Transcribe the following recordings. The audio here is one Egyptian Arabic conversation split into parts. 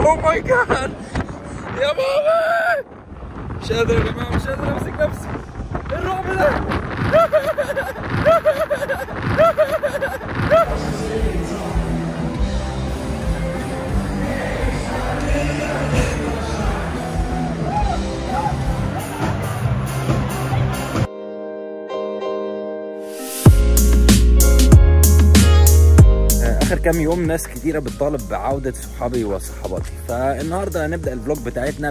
اوه ماي جاد يا بابا مش قادر يا جماعه مش قادر امسك نفسي ايه الرعب ده اخر كام يوم ناس كتيره بتطالب بعوده صحابي وصحباتي فالنهارده هنبدا الفلوج بتاعتنا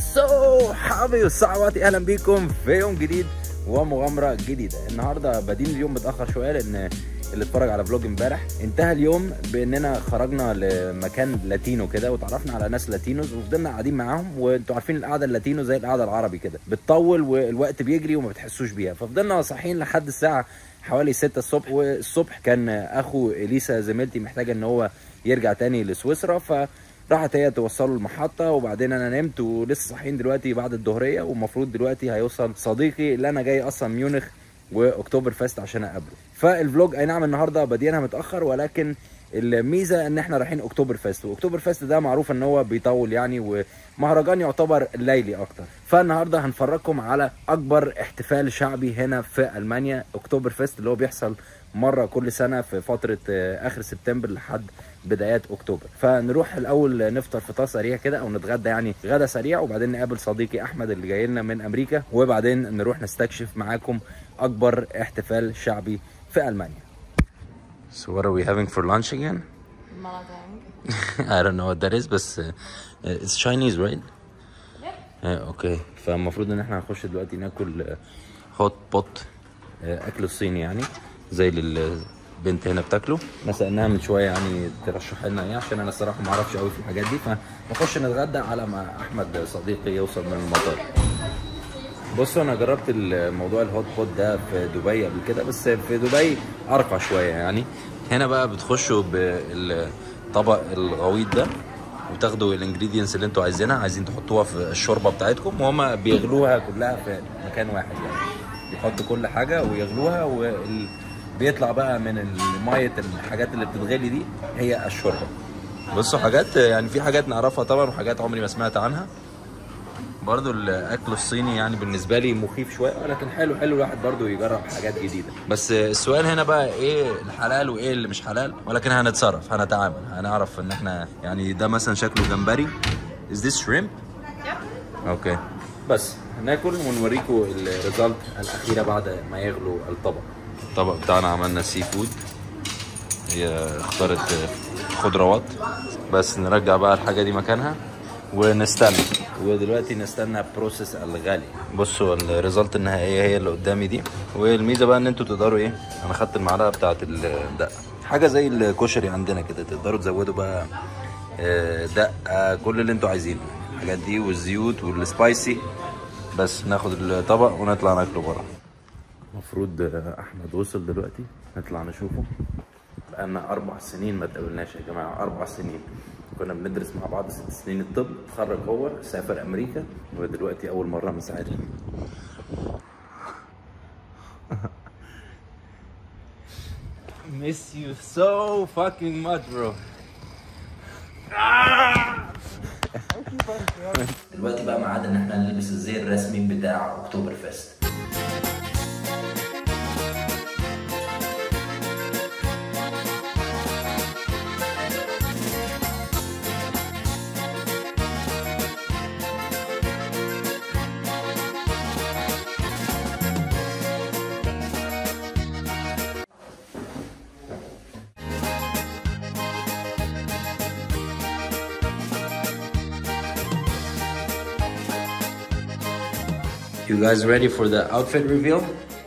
بصحابي وصحباتي اهلا بيكم في يوم جديد ومغامره جديده النهارده بادين اليوم متاخر شويه لان اللي اتفرج على فلوج امبارح انتهى اليوم باننا خرجنا لمكان لاتينو كده وتعرفنا على ناس لاتينوز وفضلنا قاعدين معاهم وانتوا عارفين القعده اللاتينو زي القعده العربي كده بتطول والوقت بيجري وما بتحسوش بيها ففضلنا صاحيين لحد الساعه حوالي 6 الصبح والصبح كان اخو اليسا زميلتي محتاجه ان هو يرجع تاني لسويسرا فراحت هي توصله المحطه وبعدين انا نمت ولسه صاحيين دلوقتي بعد الظهريه والمفروض دلوقتي هيوصل صديقي اللي انا جاي اصلا ميونخ واكتوبر فيست عشان اقابله فالفلوج اي نعم النهارده بادينها متاخر ولكن الميزه ان احنا رايحين اكتوبر فيست واكتوبر فيست ده معروف ان هو بيطول يعني ومهرجان يعتبر ليلي اكتر فالنهارده هنفرجكم على اكبر احتفال شعبي هنا في المانيا اكتوبر فيست اللي هو بيحصل مره كل سنه في فتره اخر سبتمبر لحد بدايات اكتوبر فنروح الاول نفطر فطار سريع كده او نتغدى يعني غدا سريع وبعدين نقابل صديقي احمد اللي جاي لنا من امريكا وبعدين نروح نستكشف معاكم اكبر احتفال شعبي في المانيا So what are we having for lunch again? Maladang. I don't know what that is بس uh, it's Chinese right? آه، اوكي فالمفروض ان احنا هنخش دلوقتي ناكل هوت بوت اكل الصيني يعني زي اللي البنت هنا بتاكله انا سالناها من شويه يعني ترشح لنا ايه عشان انا الصراحه ما اعرفش قوي في الحاجات دي فنخش نتغدى على ما احمد صديقي يوصل من المطار بصوا انا جربت الموضوع الهوت بوت ده في دبي قبل كده بس في دبي ارقى شويه يعني هنا بقى بتخشوا بالطبق الغويط ده وتاخدوا الانجريدينتس اللي انتوا عايزينها عايزين تحطوها في الشوربه بتاعتكم وهم بيغلوها كلها في مكان واحد يعني بيحطوا كل حاجه ويغلوها وال... بيطلع بقى من الميه الحاجات اللي بتتغلي دي هي الشوربه بصوا حاجات يعني في حاجات نعرفها طبعا وحاجات عمري ما سمعت عنها برضو الاكل الصيني يعني بالنسبه لي مخيف شويه ولكن حلو حلو الواحد برضو يجرب حاجات جديده بس السؤال هنا بقى ايه الحلال وايه اللي مش حلال ولكن هنتصرف هنتعامل هنعرف ان احنا يعني ده مثلا شكله جمبري is this shrimp اوكي بس هناكل ونوريكم الريزلت الاخيره بعد ما يغلو الطبق الطبق بتاعنا عملنا سي فود هي اختارت خضروات بس نرجع بقى الحاجه دي مكانها ونستنى ودلوقتي نستنى بروسيس الغالي بصوا الريزلت النهائيه هي اللي قدامي دي والميزه بقى ان انتوا تقدروا ايه انا خدت المعلقه بتاعه الدقه حاجه زي الكشري عندنا كده تقدروا تزودوا بقى آه، دقه كل اللي انتوا عايزينه الحاجات دي والزيوت والسبايسي بس ناخد الطبق ونطلع ناكله بره المفروض احمد وصل دلوقتي نطلع نشوفه بقالنا اربع سنين ما اتقابلناش يا جماعه اربع سنين كنا بندرس مع بعض ست سنين الطب اتخرج هو سافر امريكا ودلوقتي اول مره من ساعتها miss you so fucking much bro دلوقتي بقى ميعاد ان احنا نلبس الزي الرسمي بتاع اكتوبر فيست You guys ready for the outfit reveal?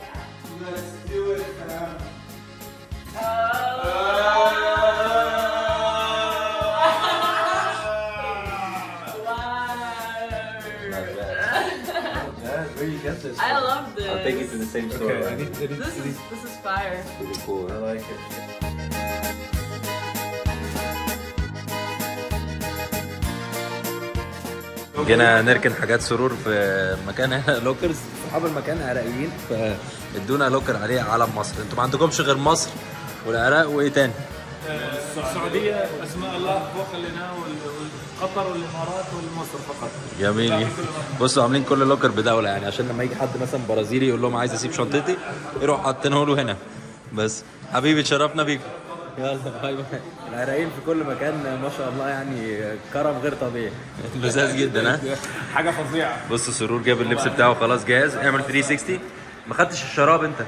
Where you get this? I love this. I'll take you to the same store. Okay, I need, I need, This I need, is this is fire. Really cool. I like it. جينا نركن حاجات سرور في مكان هنا لوكرز صحاب المكان عراقيين فادونا لوكر عليه علم مصر انتوا ما عندكمش غير مصر والعراق وايه تاني السعوديه اسماء الله فوق لنا وقطر والامارات والمصر فقط جميل بصوا عاملين كل لوكر بدوله يعني عشان لما يجي حد مثلا برازيلي يقول لهم عايز اسيب شنطتي يروح حاطينه له هنا بس حبيبي تشرفنا بيك يلا باي باي العراقيين في كل مكان ما شاء الله يعني كرم غير طبيعي لذاذ جدا ها حاجه فظيعه بص سرور جاب اللبس بتاعه خلاص جاهز اعمل 360 ما خدتش الشراب انت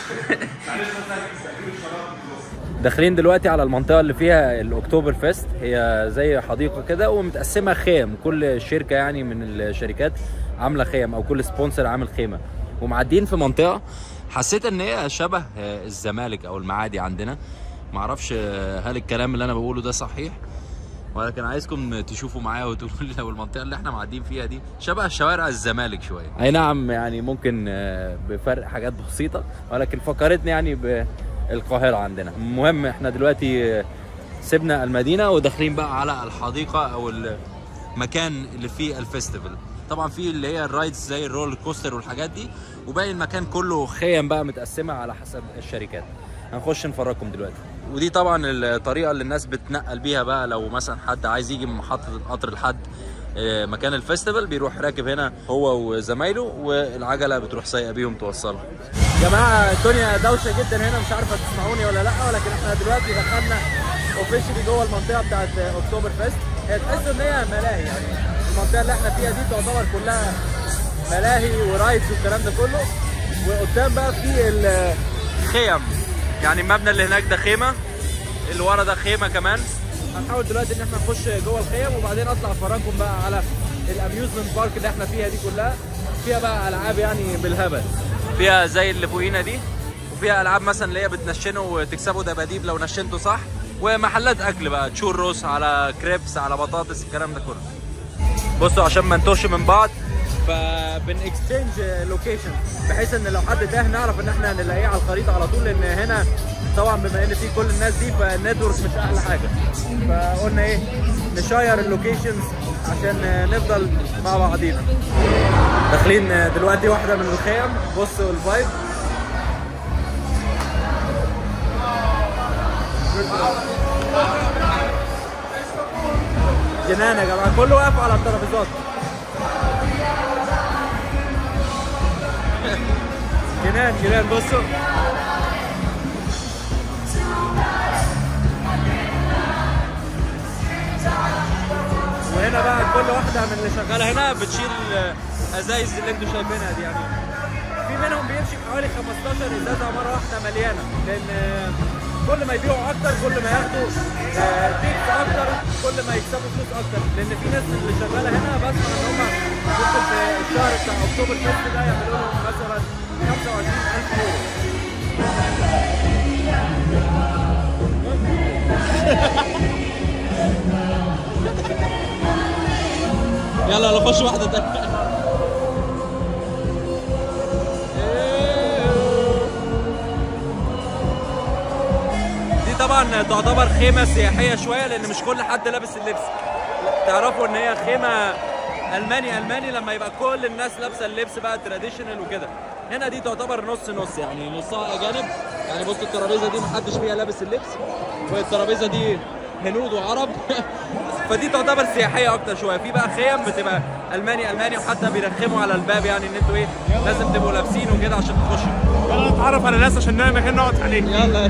داخلين دلوقتي على المنطقه اللي فيها الاكتوبر فيست هي زي حديقه كده ومتقسمه خيم كل شركه يعني من الشركات عامله خيم او كل سبونسر عامل خيمه ومعديين في منطقه حسيت ان هي شبه الزمالك او المعادي عندنا معرفش هل الكلام اللي انا بقوله ده صحيح ولكن عايزكم تشوفوا معايا وتقولوا لي لو المنطقه اللي احنا معديين فيها دي شبه شوارع الزمالك شويه اي نعم يعني ممكن آه، بفرق حاجات بسيطه ولكن فكرتني يعني بالقاهره عندنا المهم احنا دلوقتي آه، سيبنا المدينه وداخلين بقى على الحديقه او المكان اللي فيه الفيستيفال طبعا في اللي هي الرايدز زي الرولر كوستر والحاجات دي وباقي المكان كله خيم بقى متقسمه على حسب الشركات هنخش نفرجكم دلوقتي ودي طبعا الطريقه اللي الناس بتنقل بيها بقى لو مثلا حد عايز يجي من محطه القطر لحد آه، مكان الفيستيفال بيروح راكب هنا هو وزمايله والعجله بتروح سايقه بيهم توصلها يا جماعه الدنيا دوشه جدا هنا مش عارف هتسمعوني ولا لا ولكن احنا دلوقتي دخلنا اوفيشلي جوه المنطقه بتاعت اكتوبر فيست هي تحس ان هي ملاهي يعني المنطقه اللي احنا فيها دي تعتبر كلها ملاهي ورايدز والكلام ده كله وقدام بقى في الخيم يعني المبنى اللي هناك ده خيمه اللي ورا ده خيمه كمان هنحاول دلوقتي ان احنا نخش جوه الخيم وبعدين اطلع افرجكم بقى على الاميوزمنت بارك اللي احنا فيها دي كلها فيها بقى العاب يعني بالهبل فيها زي اللي فوقينا دي وفيها العاب مثلا اللي هي بتنشنوا وتكسبوا دباديب لو نشنتوا صح ومحلات اكل بقى تشوروس على كريبس على بطاطس الكلام ده كله بصوا عشان ما نتوهش من بعض فبن اكسشينج لوكيشن بحيث ان لو حد تاه نعرف ان احنا نلاقيه على الخريطه على طول لان هنا طبعا بما ان في كل الناس دي فالنتورك مش احلى حاجه فقلنا ايه نشير اللوكيشنز عشان نفضل مع بعضينا داخلين دلوقتي واحده من الخيم بصوا الفايب جنان يا جماعه كله واقف على الترابيزات جنان جنان بصوا وهنا بقى كل واحده من اللي شغاله هنا بتشيل الازايز اللي انتوا شايفينها دي يعني في منهم بيمشي حوالي 15 ازازه مره واحده مليانه لان كل ما يبيعوا اكتر كل ما ياخدوا تيكس اكتر كل ما يكسبوا فلوس اكتر لان في ناس اللي شغاله هنا بسمع ان هم ممكن في الشهر بتاع اكتوبر فيست ده يعملوا لهم مثلا 25000 يورو يلا نخش واحده تانية دي طبعا تعتبر خيمه سياحيه شويه لان مش كل حد لابس اللبس تعرفوا ان هي خيمه الماني الماني لما يبقى كل الناس لابسه اللبس بقى تراديشنال وكده هنا دي تعتبر نص نص يعني نصها اجانب يعني بص الترابيزه دي محدش فيها لابس اللبس والترابيزه دي هنود وعرب فدي تعتبر سياحيه اكتر شويه في بقى خيم بتبقى الماني الماني وحتى بيرخموا على الباب يعني ان انتوا ايه لازم تبقوا لابسين وكده عشان تخشوا يلا نتعرف على ناس عشان نلاقي مكان نقعد عليه يلا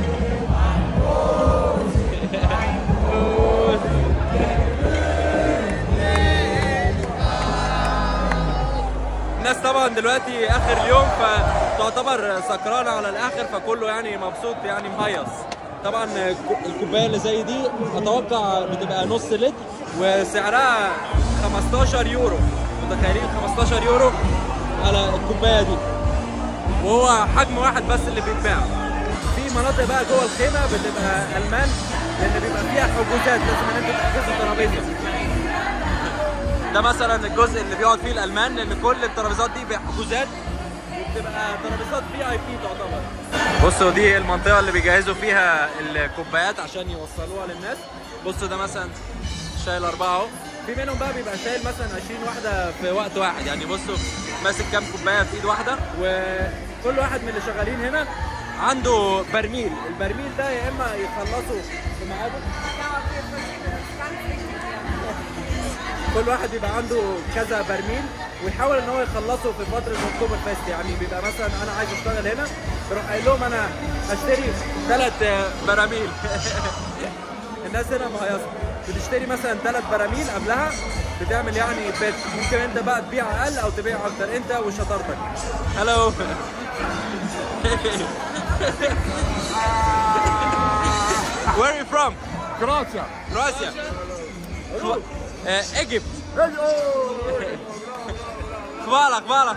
الناس طبعا دلوقتي اخر اليوم فتعتبر سكرانه على الاخر فكله يعني مبسوط يعني مهيص طبعا الكوبايه اللي زي دي اتوقع بتبقى نص لتر وسعرها 15 يورو متخيلين 15 يورو على الكوبايه دي وهو حجم واحد بس اللي بيتباع في مناطق بقى جوه الخيمه بتبقى المان لان بيبقى فيها حجوزات لازم ان انتوا تحجزوا ترابيزه ده مثلا الجزء اللي بيقعد فيه الالمان لان كل الترابيزات دي بحجوزات وبتبقى ترابيزات في اي بي تعتبر بصوا دي المنطقه اللي بيجهزوا فيها الكوبايات عشان يوصلوها للناس بصوا ده مثلا شايل اربعه اهو في منهم بقى بيبقى شايل مثلا 20 واحده في وقت واحد يعني بصوا ماسك كام كوبايه في ايد واحده وكل واحد من اللي شغالين هنا عنده برميل البرميل ده يا اما يخلصوا في ميعاده كل واحد بيبقى عنده كذا برميل ويحاول ان هو يخلصه في فتره اكتوبر فيست يعني بيبقى مثلا انا عايز اشتغل هنا بروح قايل لهم انا هشتري ثلاث براميل الناس هنا مهيصه بتشتري مثلا ثلاث براميل قبلها بتعمل يعني بيت ممكن انت بقى تبيع اقل او تبيع اكتر انت وشطارتك هلو Where are you from? Croatia. Croatia. Uh, Egypt. Hvala, hvala.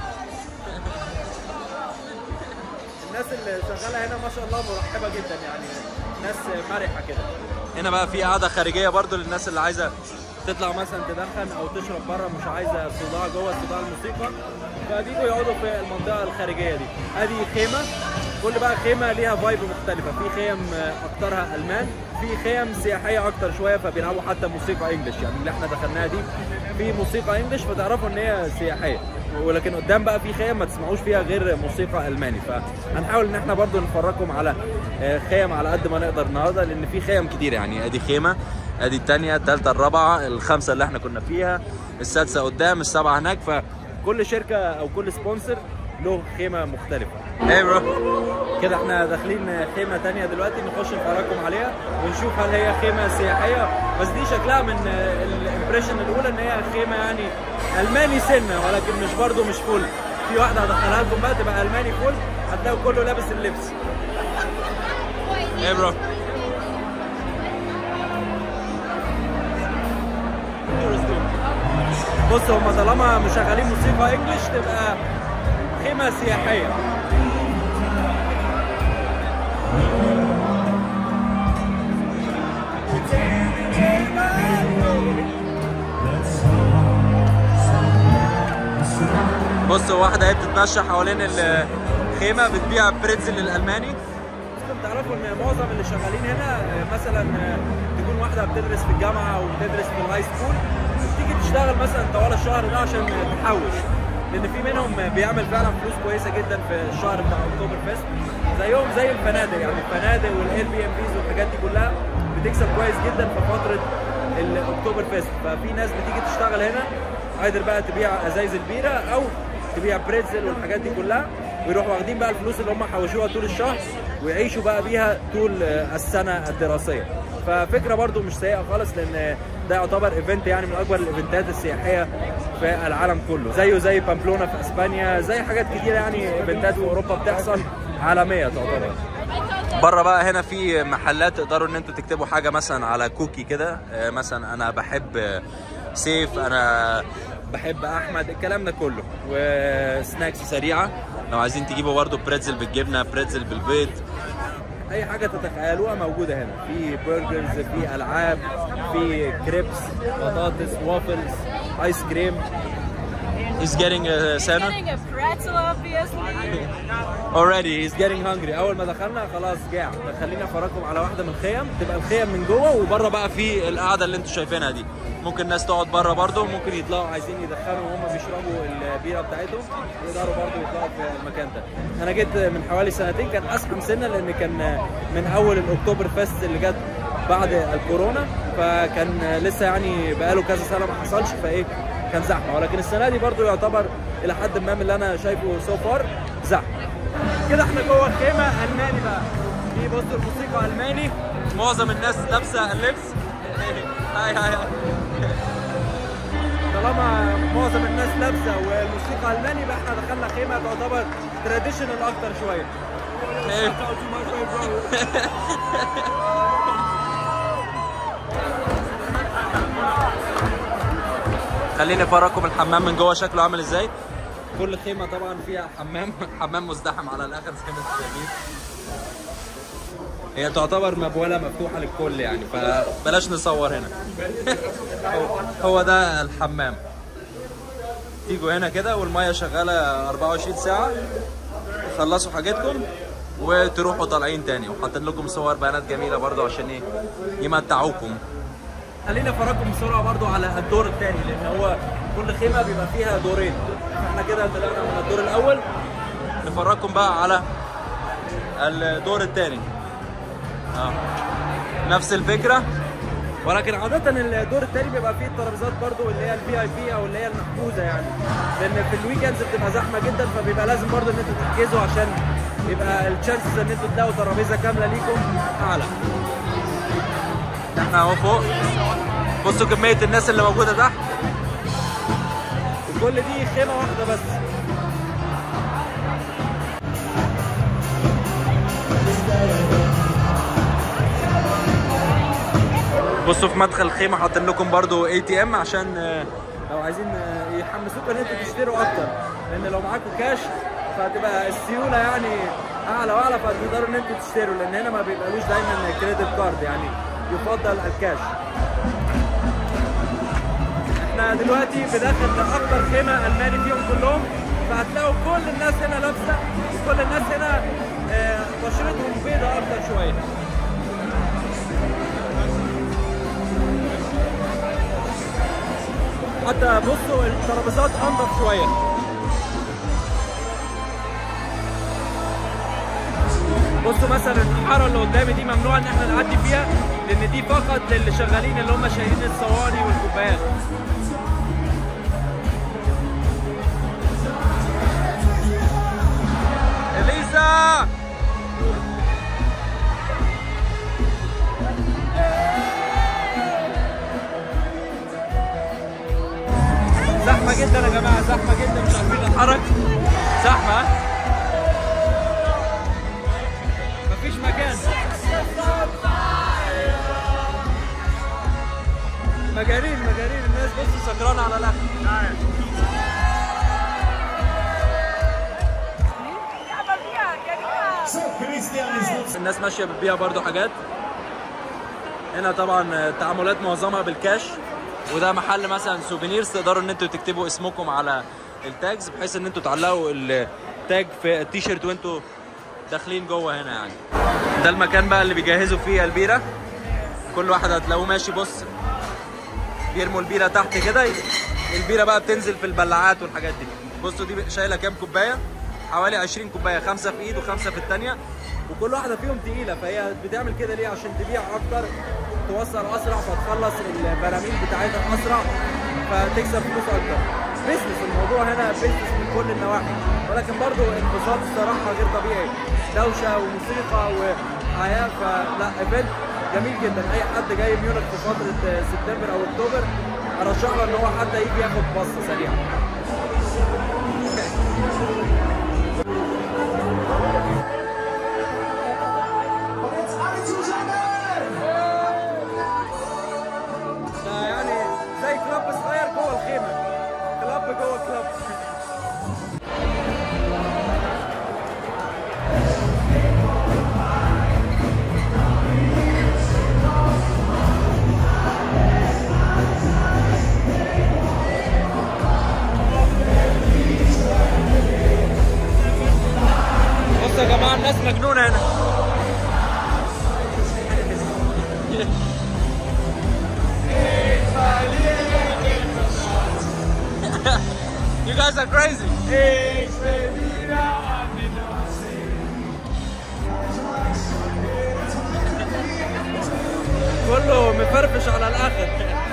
الناس اللي شغاله هنا ما شاء الله مرحبه جدا يعني ناس مرحه كده هنا بقى في قعده خارجيه برضو للناس اللي عايزه تطلع مثلا تدخن او تشرب بره مش عايزه صداع جوه صداع الموسيقى فبيجوا يقعدوا في المنطقه الخارجيه دي ادي خيمه كل بقى خيمه ليها فايب مختلفه في خيم اكترها المان في خيم سياحيه اكتر شويه فبيلعبوا حتى موسيقى انجلش يعني اللي احنا دخلناها دي في موسيقى انجلش فتعرفوا ان هي سياحيه ولكن قدام بقى في خيم ما تسمعوش فيها غير موسيقى الماني فهنحاول ان احنا برضو نفرجكم على آه، خيم على قد ما نقدر النهارده لان في خيم كتير يعني ادي خيمه ادي الثانيه الثالثه الرابعه الخامسه اللي احنا كنا فيها السادسه قدام السبعه هناك فكل شركه او كل سبونسر له خيمه مختلفه Hey bro. كده احنا داخلين خيمه تانية دلوقتي نخش نفرجكم عليها ونشوف هل هي خيمه سياحيه بس دي شكلها من الامبريشن الاولى ان هي خيمه يعني الماني سنه ولكن مش برضو مش فل في واحده هدخلها لكم بقى تبقى الماني فل هتلاقوا كله لابس اللبس Hey bro. بص هم طالما مشغلين موسيقى انجلش تبقى خيمه سياحيه بص واحدة هي بتتمشى حوالين الخيمة بتبيع بريتزل الألماني انتم تعرفوا ان معظم اللي شغالين هنا آه، مثلا آه، تكون واحدة بتدرس في الجامعة او بتدرس في الهاي سكول بتيجي تشتغل مثلا طوال الشهر ده عشان تحوش لان في منهم بيعمل فعلا فلوس كويسه جدا في الشهر بتاع اكتوبر فيست زيهم زي الفنادق يعني الفنادق والاير بي ام بيز والحاجات دي كلها بتكسب كويس جدا في فتره الاكتوبر فيست ففي ناس بتيجي تشتغل هنا قادر بقى تبيع ازايز البيره او تبيع بريتزل والحاجات دي كلها ويروحوا واخدين بقى الفلوس اللي هم حوشوها طول الشهر ويعيشوا بقى بيها طول آه، السنه الدراسيه ففكره برضو مش سيئه خالص لان ده يعتبر ايفنت يعني من اكبر الايفنتات السياحيه في العالم كله زيه زي بامبلونا في اسبانيا زي حاجات كتيره يعني ايفنتات في اوروبا بتحصل عالميه تعتبر بره بقى هنا في محلات تقدروا ان انتوا تكتبوا حاجه مثلا على كوكي كده آه، مثلا انا بحب آه، سيف انا بحب احمد الكلام ده كله وسناكس سريعه لو عايزين تجيبوا برضه بريتزل بالجبنه بريتزل بالبيض اي حاجه تتخيلوها موجوده هنا في برجرز في العاب في كريبس بطاطس وافلز ايس كريم He's getting a center Getting a pretzel, obviously. already he's getting hungry اول ما دخلنا خلاص جاع خلينا افرجكم على واحده من الخيم تبقى الخيم من جوه وبره بقى في القعده اللي انتوا شايفينها دي ممكن ناس تقعد بره برضه ممكن يطلعوا عايزين يدخنوا وهم بيشربوا البيره بتاعتهم يقدروا برضه يطلعوا في المكان ده انا جيت من حوالي سنتين كان ازحم سنه لان كان من اول الاكتوبر فيست اللي جت بعد الكورونا فكان لسه يعني بقاله كذا سنه ما حصلش فايه كان زحمه ولكن السنه دي برضو يعتبر الى حد ما من اللي انا شايفه سو فار زحمه كده احنا جوه الخيمه الماني بقى في بصوا الموسيقى الماني معظم الناس لابسه اللبس هاي هاي هاي. طالما معظم الناس لابسه والموسيقى الماني يبقى احنا دخلنا خيمه تعتبر تراديشنال اكتر شويه خليني افرجكم الحمام من جوه شكله عامل ازاي كل خيمه طبعا فيها حمام حمام مزدحم على الاخر زي ما انتم شايفين هي تعتبر مبوله مفتوحه للكل يعني فبلاش نصور هنا هو- هو ده الحمام تيجوا هنا كده والميه شغاله 24 ساعه تخلصوا حاجتكم وتروحوا طالعين تاني وحاطين لكم صور بنات جميله برضو عشان ايه يمتعوكم خلينا افرجكم بسرعه برضو على الدور الثاني لان هو كل خيمه بيبقى فيها دورين احنا كده طلعنا من الدور الاول نفرجكم بقى على الدور الثاني اه نفس الفكره ولكن عادة الدور الثاني بيبقى فيه الترابيزات برضو اللي هي الفي اي بي او اللي هي المحجوزة يعني لان في الويكندز بتبقى زحمة جدا فبيبقى لازم برضو ان انتوا تحجزوا عشان يبقى التشانسز ان انتوا تلاقوا ترابيزة كاملة ليكم اعلى احنا اهو فوق بصوا كمية الناس اللي موجودة تحت وكل دي خيمة واحدة بس بصوا في مدخل الخيمه حاطين لكم برضو اي تي ام عشان آه، لو عايزين آه، يحمسوكم ان انتوا تشتروا اكتر لان لو معاكم كاش فهتبقى السيوله يعني اعلى واعلى فهتقدروا ان انتوا تشتروا لان هنا ما بيبقالوش دايما كريدت كارد يعني يفضل الكاش احنا دلوقتي بداخل اكتر خيمه الماني فيهم كلهم فهتلاقوا كل الناس هنا لابسه وكل الناس هنا آه، بشرتهم بيضة اكتر شويه حتى بصوا الترابيزات انضف شويه بصوا مثلا الحاره اللي قدامي دي ممنوع ان احنا نعدي فيها لان دي فقط للي شغالين اللي هم شايلين الصواني والكوبايات اليسا زحمه جدا يا جماعه زحمه جدا مش عارفين نتحرك زحمه ها؟ مفيش مكان مجانين مجانين الناس بص سكرانه على الاكل الناس ماشيه بتبيع برضو حاجات هنا طبعا التعاملات معظمها بالكاش وده محل مثلا سوفينيرز تقدروا ان انتوا تكتبوا اسمكم على التاجز بحيث ان انتوا تعلقوا التاج في التيشيرت وانتوا داخلين جوه هنا يعني ده المكان بقى اللي بيجهزوا فيه البيره كل واحد هتلاقوه ماشي بص بيرموا البيره تحت كده البيره بقى بتنزل في البلاعات والحاجات دي بصوا دي شايله كام كوبايه حوالي 20 كوبايه خمسه في ايد وخمسه في الثانيه وكل واحده فيهم تقيله فهي بتعمل كده ليه عشان تبيع اكتر توصل اسرع فتخلص البراميل بتاعتها اسرع فتكسب فلوس اكتر بيزنس الموضوع هنا بيزنس من كل النواحي ولكن برضو انبساط الصراحه غير طبيعي دوشه وموسيقى وحياه فلا ايفنت جميل جدا اي حد جاي ميونخ في فتره سبتمبر او اكتوبر ارشح له ان هو حتى يجي ياخد باص سريع ده يعني زي كلاب صغير جوه الخيمه كلاب جوه كلاب بصوا يا جماعه الناس مجنونه هنا You guys are crazy. كله مفرفش على الاخر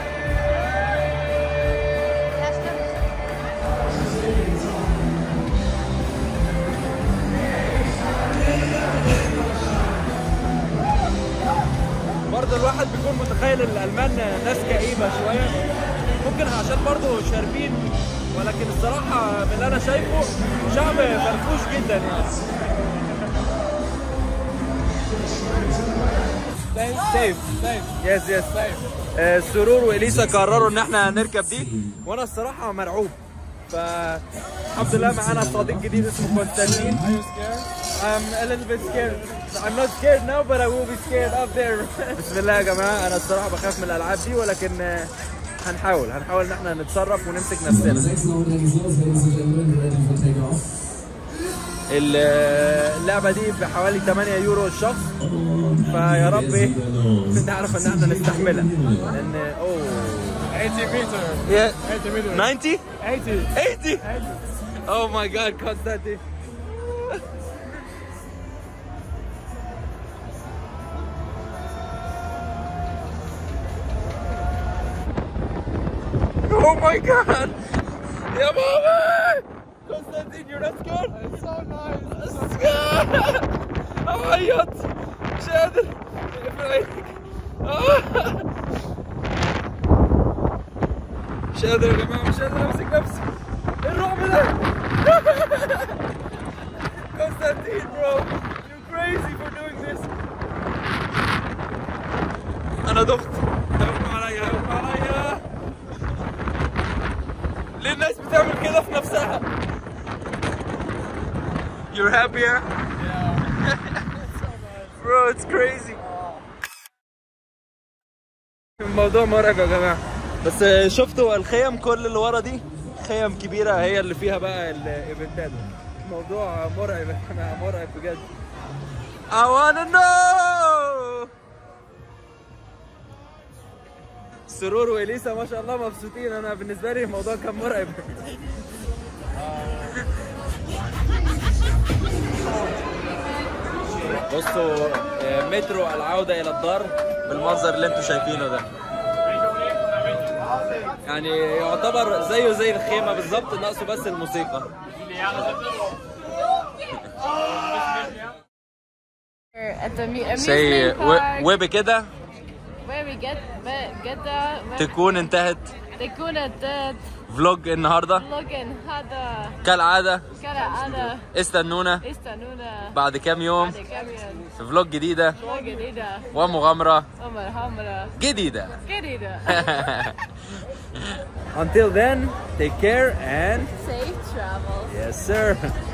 برضه الواحد بيكون متخيل الالمان ناس كئيبه شويه ممكن عشان برضه شاربين ولكن الصراحه من اللي انا شايفه شعب فرفوش جدا يعني سيف سيف يس يس سرور واليسا قرروا ان احنا نركب دي وانا الصراحه مرعوب فالحمد لله معانا صديق جديد اسمه كونستانتين I'm a little bit scared. I'm not scared now, but I will be scared up there. بسم الله يا جماعة أنا الصراحة بخاف من الألعاب دي ولكن آه، هنحاول هنحاول إن احنا نتصرف ونمسك نفسنا. Sechs Lautrennen ist los, ladies and gentlemen, ready for takeoff. ال- اللعبة دي بحوالي 8 يورو الشخص فيا رب ايه نعرف ان احنا نستحملها لان اوه 80 meter. yeah. 80 meter. 90 80. 80 Oh my god Konstantin Oh my god! يا ماما! Konstantin, you're not scared? It's so nice. أعيط مش قادر اقفل عينك آه. مش قادر يا جماعة مش قادر أمسك نفسي إيه الرعب ده؟ Konstantin bro you're crazy for doing this أنا دخت هيغمى عليا هيغمى عليا ليه الناس بتعمل كده في نفسها؟ You're happier? Bro, it's crazy. الموضوع مرعب يا جماعة بس شفتوا الخيم كل اللي ورا دي خيم كبيرة هي اللي فيها بقى الايفنتات الموضوع مرعب يا جماعة مرعب بجد I wanna know سرور واليسا ما شاء الله مبسوطين انا بالنسبة لي الموضوع كان مرعب بصوا آه، مترو العودة إلى الدار بالمنظر اللي انتوا شايفينه ده يعني يعتبر زيه زي الخيمة بالظبط ناقصه بس الموسيقى At the mu- زي amusement park, وبكده where we get get the تكون انتهت تكون الدد فلوج النهارده لوجن هذا كالعادة كلا أنا استنونا استنونا بعد كام يوم بعد كم يوم في فلوج جديدة فوق جديدة ومغامرة عمر حمرا جديدة جديدة Until then, take care and safe travels yes sir.